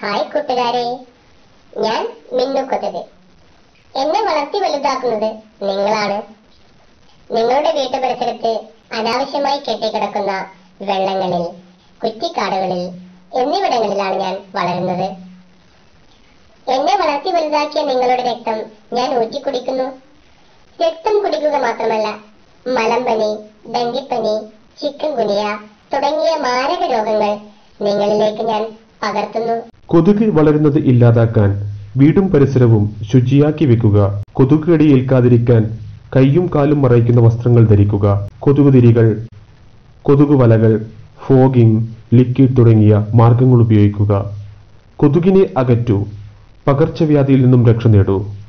hi കൂട്ടുകാരെ ഞാൻ മിന്നു കൊതുക് എന്നെ വളർത്തി വലുതാക്കുന്നത് നിങ്ങളാണ് നിങ്ങളുടെ വീട്ടു പരിസരത്ത് അനാവശ്യമായി കെട്ടിക്കിടക്കുന്ന വെള്ളങ്ങളിൽ കുറ്റിക്കാടുകളിൽ എന്നിവിടങ്ങളിലാണ് ഞാൻ വളരുന്നത് എന്നെ വളർത്തി വലുതാക്കിയ നിങ്ങളുടെ രക്തം ഞാൻ ഊറ്റിക്കുടിക്കുന്നു രക്തം കുടിക്കുക മാത്രമല്ല മലമ്പനി ഡെങ്കിപ്പനി ചിക്കൻ ഗുനിയ തുടങ്ങിയ മാരക രോഗങ്ങൾ നിങ്ങളിലേക്ക് ഞാൻ പകർത്തുന്നു കൊതുക് വളരുന്നത് ഇല്ലാതാക്കാൻ വീടും പരിസരവും ശുചിയാക്കി വെക്കുക കൊതുക് കടി ഏൽക്കാതിരിക്കാൻ കൈയും കാലും മറയ്ക്കുന്ന വസ്ത്രങ്ങൾ ധരിക്കുക കൊതുകുതിരികൾ കൊതുക് വലകൾ ഫോഗിംഗ് ലിക്വിഡ് തുടങ്ങിയ മാർഗങ്ങൾ ഉപയോഗിക്കുക കൊതുകിനെ അകറ്റൂ പകർച്ചവ്യാധിയിൽ നിന്നും രക്ഷ നേടൂ